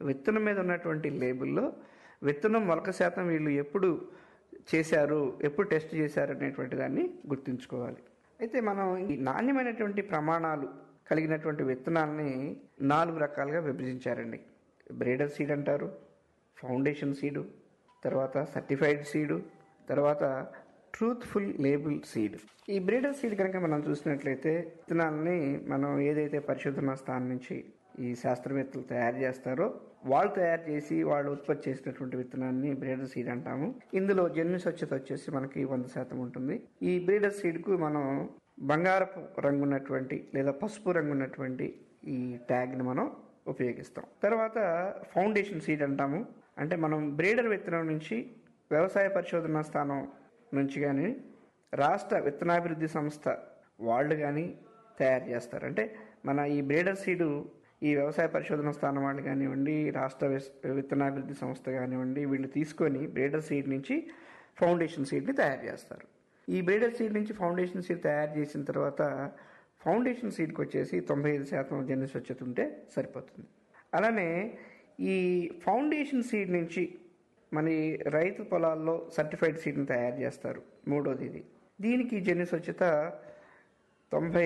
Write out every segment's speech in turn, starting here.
విత్తనం మీద ఉన్నటువంటి లేబుల్లో విత్తనం మొలక శాతం వీళ్ళు ఎప్పుడు చేశారు ఎప్పుడు టెస్ట్ చేశారు అనేటువంటి దాన్ని గుర్తుంచుకోవాలి అయితే మనం ఈ నాణ్యమైనటువంటి ప్రమాణాలు కలిగినటువంటి విత్తనాలని నాలుగు రకాలుగా విభజించారండి బ్రీడర్ సీడ్ అంటారు ఫౌండేషన్ సీడు తర్వాత సర్టిఫైడ్ సీడు తర్వాత ట్రూత్ఫుల్ లేబుల్ సీడ్ ఈ బ్రీడర్ సీడ్ కనుక మనం చూసినట్లయితే విత్తనాలని మనం ఏదైతే పరిశోధనా స్థానం నుంచి ఈ శాస్త్రవేత్తలు తయారు చేస్తారో వాళ్ళు తయారు చేసి వాళ్ళు ఉత్పత్తి చేసినటువంటి విత్తనాన్ని బ్రీడర్ సీడ్ అంటాము ఇందులో జన్యు స్వచ్ఛత వచ్చేసి మనకి వంద శాతం ఉంటుంది ఈ బ్రీడర్ సీడ్ కు మనం బంగారపు రంగు ఉన్నటువంటి లేదా పసుపు రంగు ఉన్నటువంటి ఈ ట్యాగ్ ని మనం ఉపయోగిస్తాం తర్వాత ఫౌండేషన్ సీడ్ అంటాము అంటే మనం బ్రీడర్ విత్తనం నుంచి వ్యవసాయ పరిశోధన స్థానం నుంచి కానీ రాష్ట్ర విత్తనాభివృద్ధి సంస్థ వాళ్ళు కానీ తయారు చేస్తారు అంటే మన ఈ బ్రీడర్ సీడు ఈ వ్యవసాయ పరిశోధన స్థానం వాళ్ళు కానివ్వండి రాష్ట్ర విస్- విత్తనాభివృద్ధి సంస్థ కానివ్వండి వీళ్ళు తీసుకొని బ్రీడర్ సీడ్ నుంచి ఫౌండేషన్ సీడ్ని తయారు చేస్తారు ఈ బ్రీడర్ సీడ్ నుంచి ఫౌండేషన్ సీడ్ తయారు చేసిన తర్వాత ఫౌండేషన్ సీడ్కి వచ్చేసి తొంభై ఐదు శాతం జన్యు స్వచ్ఛత ఉంటే సరిపోతుంది అలానే ఈ ఫౌండేషన్ సీడ్ నుంచి మన ఈ రైతు పొలాల్లో సర్టిఫైడ్ సీడ్ని తయారు చేస్తారు మూడోది ఇది దీనికి జన్యు స్వచ్ఛత తొంభై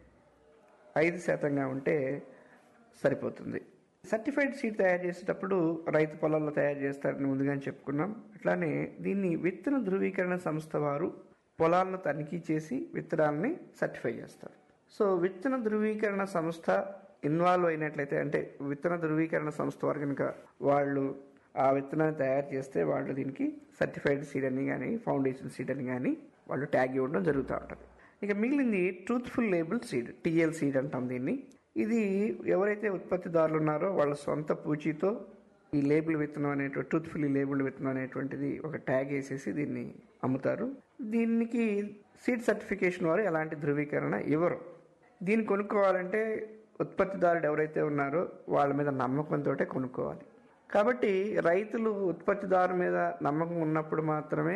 ఐదు శాతంగా ఉంటే సరిపోతుంది సర్టిఫైడ్ సీడ్ తయారు చేసేటప్పుడు రైతు పొలాల్లో తయారు చేస్తారని ముందుగానే చెప్పుకున్నాం అట్లానే దీన్ని విత్తన ధృవీకరణ సంస్థ వారు పొలాలను తనిఖీ చేసి విత్తనాలని సర్టిఫై చేస్తారు సో విత్తన ధృవీకరణ సంస్థ ఇన్వాల్వ్ అయినట్లయితే అంటే విత్తన ధృవీకరణ సంస్థ వారు కనుక వాళ్ళు ఆ విత్తనాన్ని తయారు చేస్తే వాళ్ళు దీనికి సర్టిఫైడ్ సీడ్ అని కానీ ఫౌండేషన్ సీడ్ అని కానీ వాళ్ళు ట్యాగ్ ఇవ్వడం జరుగుతూ ఉంటుంది ఇక మిగిలింది truthful label seed T L seed అంటాం దీన్ని ఇది ఎవరైతే ఉత్పత్తిదారులు ఉన్నారో వాళ్ళ సొంత పూచీతో ఈ లేబుల్ విత్తనం అనేటువంటి ట్రూత్ఫుల్లీ లేబుల్ విత్తనం అనేటువంటిది ఒక ట్యాగ్ వేసేసి దీన్ని అమ్ముతారు దీనికి సీడ్ సర్టిఫికేషన్ వారు ఎలాంటి ధృవీకరణ ఇవ్వరు దీన్ని కొనుక్కోవాలంటే ఉత్పత్తిదారుడు ఎవరైతే ఉన్నారో వాళ్ళ మీద నమ్మకంతో కొనుక్కోవాలి కాబట్టి రైతులు ఉత్పత్తిదారు మీద నమ్మకం ఉన్నప్పుడు మాత్రమే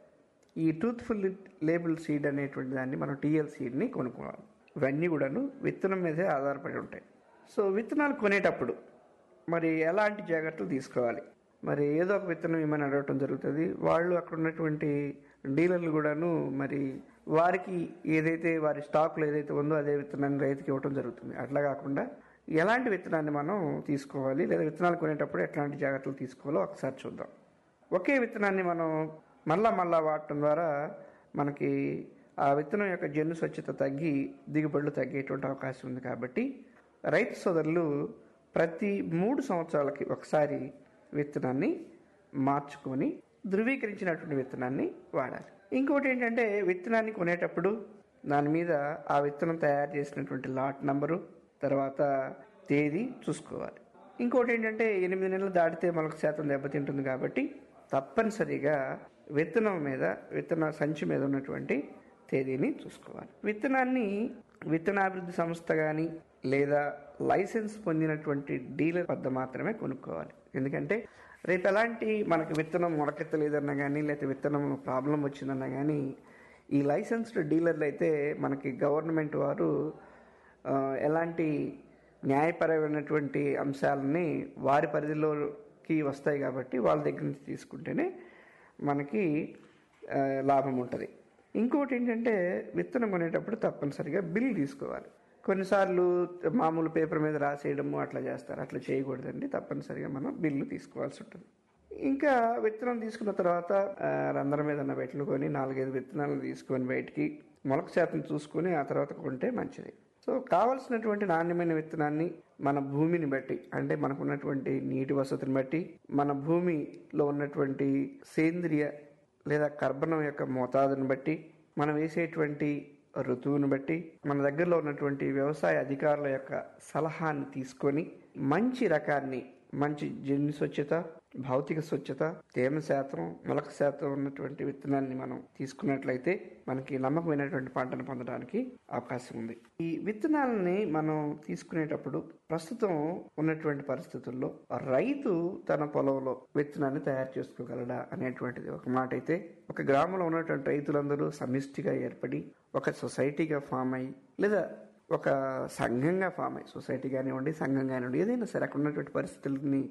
ఈ ట్రూత్ఫుల్ లేబుల్ సీడ్ అనేటువంటి దాన్ని మనం టీఎల్ సీడ్ని కొనుక్కోవాలి ఇవన్నీ కూడాను విత్తనం మీదే ఆధారపడి ఉంటాయి సో విత్తనాలు కొనేటప్పుడు మరి ఎలాంటి జాగ్రత్తలు తీసుకోవాలి మరి ఏదో ఒక విత్తనం ఏమైనా అడగటం జరుగుతుంది వాళ్ళు అక్కడ ఉన్నటువంటి డీలర్లు కూడాను మరి వారికి ఏదైతే వారి స్టాక్లో ఏదైతే ఉందో అదే విత్తనాన్ని రైతుకి ఇవ్వటం జరుగుతుంది అట్లా కాకుండా ఎలాంటి విత్తనాన్ని మనం తీసుకోవాలి లేదా విత్తనాలు కొనేటప్పుడు ఎట్లాంటి జాగ్రత్తలు తీసుకోవాలో ఒకసారి చూద్దాం ఒకే విత్తనాన్ని మనం మళ్ళా మళ్ళా వాడటం ద్వారా మనకి ఆ విత్తనం యొక్క జన్యు స్వచ్ఛత తగ్గి దిగుబడులు తగ్గేటువంటి అవకాశం ఉంది కాబట్టి రైతు సోదరులు ప్రతి మూడు సంవత్సరాలకి ఒకసారి విత్తనాన్ని మార్చుకొని ధృవీకరించినటువంటి విత్తనాన్ని వాడాలి ఇంకోటి ఏంటంటే విత్తనాన్ని కొనేటప్పుడు దాని మీద ఆ విత్తనం తయారు చేసినటువంటి లాట్ నంబరు తర్వాత తేదీ చూసుకోవాలి ఇంకోటి ఏంటంటే ఎనిమిది నెలలు దాటితే మొలక శాతం దెబ్బతింటుంది కాబట్టి తప్పనిసరిగా విత్తనం మీద విత్తన సంచి మీద ఉన్నటువంటి తేదీని చూసుకోవాలి విత్తనాన్ని విత్తనాభివృద్ధి సంస్థ కానీ లేదా లైసెన్స్ పొందినటువంటి డీలర్ వద్ద మాత్రమే కొనుక్కోవాలి ఎందుకంటే రేపు ఎలాంటి మనకి విత్తనం మొలకెత్తలేదన్నా కానీ లేకపోతే విత్తనం ప్రాబ్లం వచ్చిందన్నా కానీ ఈ లైసెన్స్డ్ డీలర్లు అయితే మనకి గవర్నమెంట్ వారు ఆ, ఎలాంటి న్యాయపరమైనటువంటి అంశాలని వారి పరిధిలోకి వస్తాయి కాబట్టి వాళ్ళ దగ్గర నుంచి తీసుకుంటేనే మనకి ఆ, లాభం ఉంటుంది ఇంకోటి ఏంటంటే విత్తనం కొనేటప్పుడు తప్పనిసరిగా బిల్ తీసుకోవాలి కొన్నిసార్లు మామూలు పేపర్ మీద రాసేయడము అట్లా చేస్తారు అట్లా చేయకూడదండి తప్పనిసరిగా మనం బిల్లు తీసుకోవాల్సి ఉంటుంది ఇంకా విత్తనం తీసుకున్న తర్వాత ఆ, రంధ్రం మీద పెట్టుకొని నాలుగైదు విత్తనాలను తీసుకొని బయటికి మొలక శాతం చూసుకొని ఆ తర్వాత కొంటే మంచిది సో కావలసినటువంటి నాణ్యమైన విత్తనాన్ని మన భూమిని బట్టి అంటే మనకు ఉన్నటువంటి నీటి వసతిని బట్టి మన భూమిలో ఉన్నటువంటి సేంద్రియ లేదా కర్బనం యొక్క మోతాదుని బట్టి మనం వేసేటువంటి ఋతువును బట్టి మన దగ్గరలో ఉన్నటువంటి వ్యవసాయ అధికారుల యొక్క సలహాన్ని తీసుకొని మంచి రకాన్ని మంచి జన్యు స్వచ్ఛత భౌతిక స్వచ్ఛత తేమ శాతం మొలక శాతం ఉన్నటువంటి విత్తనాన్ని మనం తీసుకున్నట్లయితే మనకి నమ్మకమైనటువంటి పంటను పొందడానికి అవకాశం ఉంది ఈ విత్తనాలని మనం తీసుకునేటప్పుడు ప్రస్తుతం ఉన్నటువంటి పరిస్థితుల్లో రైతు తన పొలంలో విత్తనాన్ని తయారు చేసుకోగలడా అనేటువంటిది ఒక మాట అయితే ఒక గ్రామంలో ఉన్నటువంటి రైతులందరూ సమిష్టిగా ఏర్పడి ఒక సొసైటీగా ఫామ్ అయ్యి లేదా ఒక సంఘంగా ఫామ్ అయ్యి సొసైటీ కానివ్వండి సంఘం కానివ్వండి ఏదైనా సరే అక్కడ ఉన్నటువంటి పరిస్థితులని